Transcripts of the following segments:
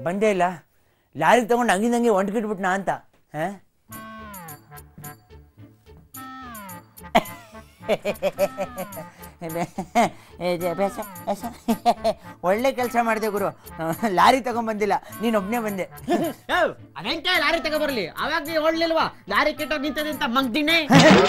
ಬಂದೇ ಇಲ್ಲ ಲಾರಿ ತಗೊಂಡು ಹಂಗಿಂದಂಗೆ ಒಂಟ್ಕಿಟ್ಬಿಟ್ನಾ ಅಂತ ಹಾಂ ಒಳ್ಳೆ ಕೆಲಸ ಮಾಡಿದೆ ಗುರು ಲಾರಿ ತಗೊಂಡ್ಬಂದಿಲ್ಲ ನೀನು ಒಬ್ಬನೇ ಬಂದೆ ಅದೇಂಕೆ ಲಾರಿ ತಗೊಬರ್ಲಿ ಅವಾಗ ನೀ ಹೊಡ್ಲಿಲ್ವಾ ಲಾರಿ ಕೆಟ್ಟ ನಿಂತದೆ ಅಂತ ಮಗ್ದಿನೇ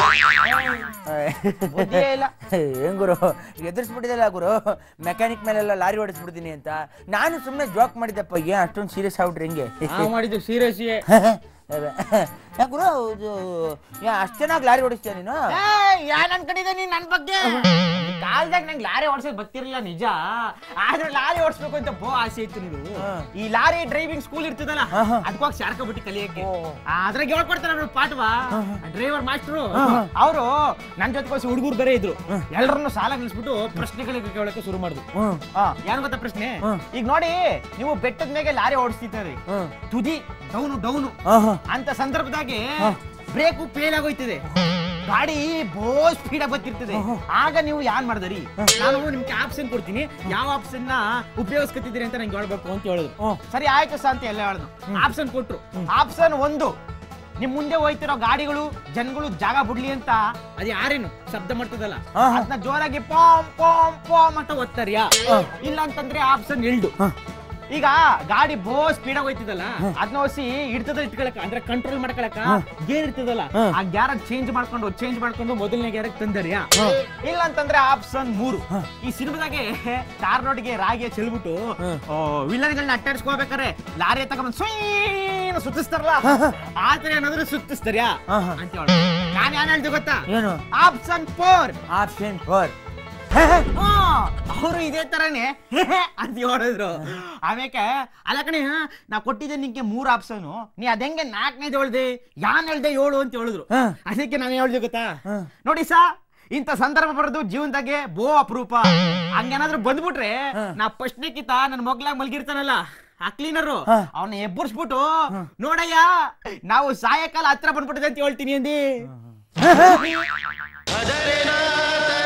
ಬುದ್ಧಿಯೇ ಇಲ್ಲ. ಏನ್ ಗುರು ಎದುರಿಸ್ಬಿಟ್ಟಿದಲ್ಲ ಗುರು ಮೆಕ್ಯಾನಿಕ್ ಮೇಲೆಲ್ಲ ಲಾರಿ ಓಡಿಸ್ಬಿಡ್ತೀನಿ ಅಂತ ನಾನು ಸುಮ್ಮನೆ ಜೋಕ್ ಮಾಡಿದ್ದಪ್ಪ ಏನ್ ಅಷ್ಟೊಂದು ಸೀರಿಯಸ್ ಆಗ್ಬಿಟ್ರಿ ಹಿಂಗೆ ನಾವು ಮಾಡಿದ್ದು ಸೀರಿಯಸ್ ಯಾ ಗುರು ಇದು ಯಾ ಅಷ್ಟು ಚೆನ್ನಾಗಿ ಲಾರಿ ಓಡಿಸ್ತೀಯ ನೀನು ಯಾನ್ ಅನ್ಕೊಂಡಿದ್ದೆ ನೀನ್ ನನ್ ಬಗ್ಗೆ ಕಾಲ್ದಾಗ ನಂಗೆ ಲಾರಿ ಓಡಿಸೋದ್ ಬರ್ತಿರ್ಲಿಲ್ಲ ನಿಜ ಆದ್ರೆ ಲಾರಿ ಓಡಿಸ್ಬೇಕು ಅಂತ ಬೋ ಆಸೆ ಇತ್ತು ನೀವು ಹಾ. ಈ ಲಾರಿ ಡ್ರೈವಿಂಗ್ ಸ್ಕೂಲ್ ಇರ್ತದಲ್ಲ ಹಾ, ಹಾ. ಅದಕ್ಕೋಗಿ ಶಾರ್ಕೊಬಿಟ್ಟು ಕಲಿಯಕ್ಕೆ ಓ. ಅದ್ರಾಗ ಹೇಳ್ಕೊಡ್ತಾರ ಅವ್ರು ಪಾಠವಾ ಡ್ರೈವರ್ ಮಾಸ್ಟ್ರು ಅವರು ನನ್ ಜೊತೆ ಹುಡುಗರು ಬೇರೆ ಇದ್ರು ಎಲ್ಲರನ್ನು ಸಾಲ ನಿಲ್ಸ್ಬಿಟ್ಟು ಪ್ರಶ್ನೆಗಳಿಗೆ ಕೇಳಕ್ಕೆ ಶುರು ಮಾಡಿದ್ರು ಹ್ಮ್ ಏನ್ ಗೊತ್ತಾ ಪ್ರಶ್ನೆ ಹ್ಮ್. ಈಗ ನೋಡಿ ನೀವು ಬೆಟ್ಟದ ಮೇಲೆ ಲಾರಿ ಓಡಿಸ್ತಿದ್ದಾರೆ ಹ್ಮ್ ತುದಿ ಡೌನು ಡೌನು ಆಹಾ. ಅಂತ ಸಂದರ್ಭದಾಗೆ ಬ್ರೇಕು ಫೇಲ್ ಆಗೋಯ್ತದೆ ಗಾಡಿ ಬೋ ಸ್ಪೀಡ್ ಆಗಿ ಬರ್ತಿರ್ತದೆ ಆಗ ನೀವು ಯಾನ್ ಮಾಡ್ದರಿ ನಾನು ನಿಮ್ಗೆ ಆಪ್ಷನ್ ಕೊಡ್ತೀನಿ ಯಾವ ಆಪ್ಷನ್ ನ ಉಪಯೋಗಿಸ್ಕೊತಿದ್ದೀರಿ ಅಂತ ನಂಗೆ ಹೇಳ್ಬೇಕು ಅಂತ ಹೇಳಿದ್ರು ಹ್ಮ್. ಸರಿ ಆಯ್ತು ಸರ್ ಅಂತ ಎಲ್ಲ ಹೇಳಿದ್ರು ಆಪ್ಷನ್ ಕೊಟ್ರು ಆಪ್ಷನ್ ಒಂದು ನಿಮ್ ಮುಂದೆ ಹೋಯ್ತಿರೋ ಗಾಡಿಗಳು ಜನಗಳು ಜಾಗ ಬಿಡ್ಲಿ ಅಂತ ಅದು ಯಾರೇನು ಶಬ್ದ ಮಾಡ್ತದಲ್ಲ ಆಹಾ. ಅದನ್ನ ಜೋರಾಗಿ ಪಾಮ್ ಪಾಮ್ ಪಾಮ್ ಅಂತ ಒತ್ತರಿಯಾ ಇಲ್ಲ ಅಂತಂದ್ರೆ ಆಪ್ಷನ್ ಎಲ್ಡು ಈಗ ಗಾಡಿ ಬೋ ಸ್ಪೀಡ್ ಆಗಿ ಹೋಯ್ತಿದಲ್ಲ ಅದನ್ನ ಹೊಸಿ ಹಿಡ್ತದ ಇಟ್ಕೊಳಕ ಅಂದ್ರೆ ಕಂಟ್ರೋಲ್ ಮಾಡ್ಕೊಳಕ ಗೇರ್ ಇರ್ತದಲ್ಲ ಆ ಗ್ಯಾರ ಚೇಂಜ್ ಮಾಡ್ಕೊಂಡು ಚೇಂಜ್ ಮಾಡ್ಕೊಂಡು ಮೊದಲನೇ ಗ್ಯಾರ ತಂದರಿಯಾ ಇಲ್ಲ ಅಂತಂದ್ರೆ ಆಪ್ಷನ್ ಮೂರು ಈ ಸಿನಿಮಾದಾಗೆ ಕಾರ್ ರೋಡ್ಗೆ ರಾಗಿಯ ಚೆಲ್ಬಿಟ್ಟು ವಿಲನ್ಗಳನ್ನ ಅಟ್ಟಾಡ್ಸ್ಕೋಬೇಕಾರೆ ಲಾರಿ ತಗೊಂಡ್ ಸುಯ್ನ ಸುತ್ತಿಸ್ತಾರಲ್ಲ ಆತರ ಏನಾದ್ರು ಸುತ್ತಿಸ್ತಾರ್ಯಾ ಆಹಾ. ಅಂತ ಹೇಳಿ ನಾನು ಏನ್ ಹೇಳ್ತೀವಿ ಗೊತ್ತಾ ಏನು ಆಪ್ಷನ್ ಫೋರ್ ಆಪ್ಷನ್ ಫೋರ್ ಅವರು ಇದೇ ತರನೇ ಅಂತ ಹೇಳಿದ್ರು ಆಮೇಲೆ ಅಲ್ಲ ಕಣೆ ನಾ ಕೊಟ್ಟಿದ್ದೆ ನಿಂಗೆ ಮೂರ್ ಆಪ್ಷನ್ ನೀ ಅದೆಂಗೆ ನಾಲ್ಕನೇದು ಹೇಳ್ದೆ ಯಾನ್ ಹೇಳ್ದೆ ಏಳು ಅಂತ ಹೇಳಿದ್ರು ಹಾ. ಅದಕ್ಕೆ ನಾವ್ ಹೇಳ್ದೆ ಗೊತ್ತಾ ಹಾ. ನೋಡಿ ಸಾ ಇಂಥ ಸಂದರ್ಭ ಬರೋದು ಜೀವನದಾಗೆ ಬೋ ಅಪರೂಪ ಹಂಗೇನಾದ್ರೂ ಬಂದ್ಬಿಟ್ರೆ ನಾ ಫಸ್ಟ್ನೇಕಿತ ನನ್ ಮಗ್ಲಾಗ ಮಲ್ಗಿರ್ತಾನಲ್ಲ ಆ ಕ್ಲೀನರು ಹಾ. ಅವನ್ನ ಎಬ್ಬರ್ಸ್ಬಿಟ್ಟು ನೋಡಯ್ಯ ನಾವು ಸಾಯಂಕಾಲ ಹತ್ರ ಬಂದ್ಬಿಟ್ಟಿದೆ ಅಂತ ಹೇಳ್ತೀನಿ ಅಂದಿ